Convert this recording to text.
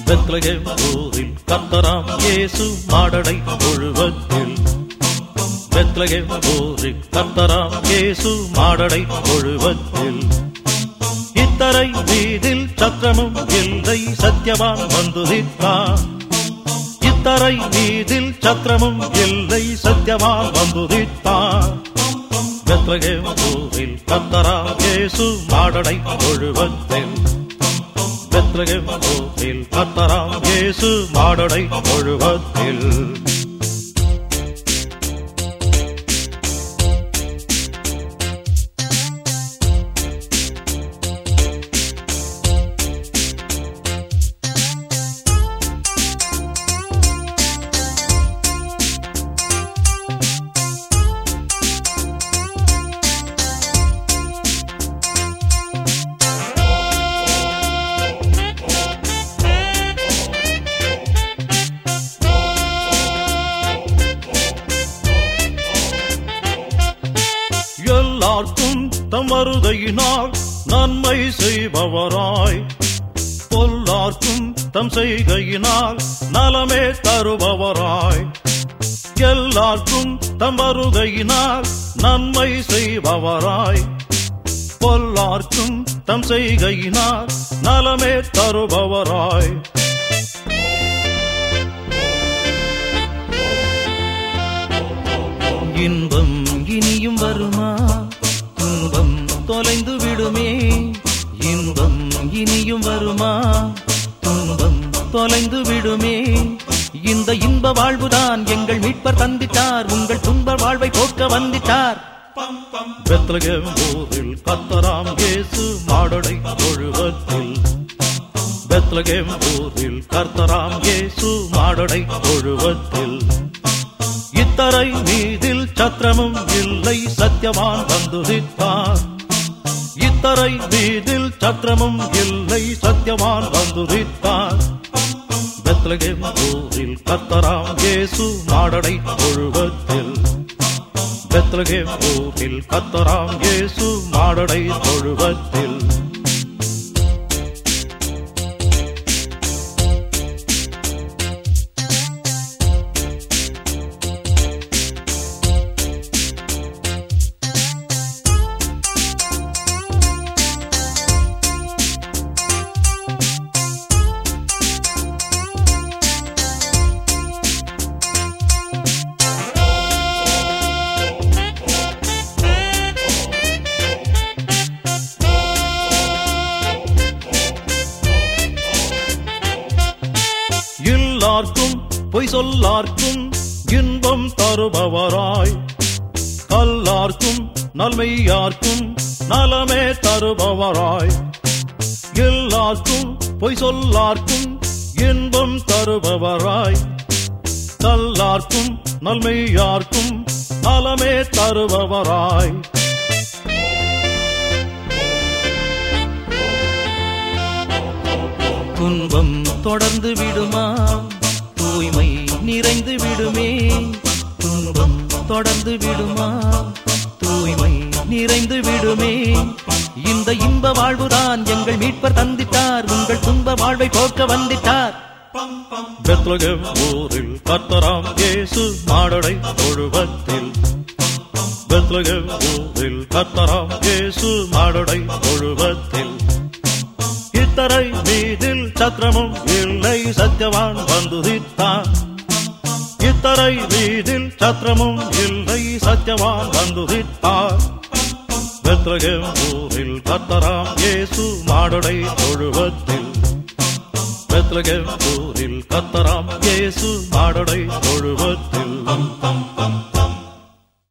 Bethlehem ஊரில் கத்தராம் இயேசு மாடடை தொழுவத்தில் பெத்லகேம் ஊரில் கத்தராம் இயேசு மாடடை தொழுவத்தில் இத்தரை வீதில் சத்திரமும் இல்லை சத்யவான் வந்துதித்தான் இத்தரை வீதில் சத்திரமும் இல்லை சத்யவான் வந்துதித்தான் பெத்லகேம் ஊரில் கத்தராம் இயேசு மாடடை தொழுவத்தில் பெத்லகேம் ஊரில் கத்தராம் இயேசு மாடடை தொழுவத்தில் எல்லாருக்கும் தம் வருதையினால் நன்மை செய்பவராய் பொல்லார்க்கும் தம் செய்கையினால் நலமே தருபவராய் எல்லாருக்கும் தம் வருகையினால் நன்மை செய்பவராய் பொல்லார்க்கும் தம் செய்கையினால் நலமே தருபவராய் இன்பம் இனியும் வருமா துன்பம் தொலைந்து விடுமே இன்பம் இனியும் வருமா துன்பம் தொலைந்து விடுமே இந்த இன்ப வாழ்வுதான் எங்கள் மீட்பர் தந்திட்டார் உங்கள் துன்ப வாழ்வை போக்க வந்திட்டார் பெத்லகேம் ஊரில் கத்தராம் இயேசு மாடடை தொழுவத்தில் பெத்லகேம் ஊரில் கர்த்தராம் இயேசு மாடடை தொழுவத்தில் இத்தரை மீதில் சத்திரமும் இல்லை சத்தியவான் வந்துதித்தான் இத்தரை மீதில் சத்திரமும் இல்லை சத்தியவான் வந்துதித்தான் பெத்லகேம் ஊரில் கத்தராம் இயேசு மாடடை தொழுவத்தில் பெத்லகேம் ஊரில் கத்தராம் இயேசு மாடடை தொழுவத்தில் எல்லார்க்கும் பொய் சொல்லார்க்கும் இன்பம் தருபவராய் கல்லார்க்கும் நல்மையார்க்கும் நலமே தருபவராய் எல்லார்க்கும் பொய் சொல்லார்க்கும் இன்பம் தருபவராய் கல்லார்க்கும் நல்மையார்க்கும் நலமே தருபவராய் துன்பம் தொடர்ந்து விடுமா தூய்மை நிறைந்து விடுமே துன்பம் தொடர்ந்து விடுமா தூய்மை நிறைந்து விடுமே இந்த இன்ப வாழ்வுதான் எங்கள் மீட்பர் தந்திட்டார் உங்கள் துன்ப வாழ்வை போக்க வந்திட்டார் பெத்லகேம் ஊரில் கத்தராம் இயேசு மாடடை தொழுவத்தில் பெத்லகேம் ஊரில் கத்தராம் இயேசு மாடடை தொழுவத்தில் இத்தரை மீதில் சத்திரமும் இல்லை சத்தியவான் வந்துதித்தான் இத்தரை மீதில் சத்திரமும் இல்லை சத்தியவான் வந்துதித்தார் பெத்லகேம் ஊரில் கத்தராம் இயேசு மாடடை தொழுவத்தில் பெத்லகேம் ஊரில் கத்தராம் இயேசு மாடடை தொழுவத்தில்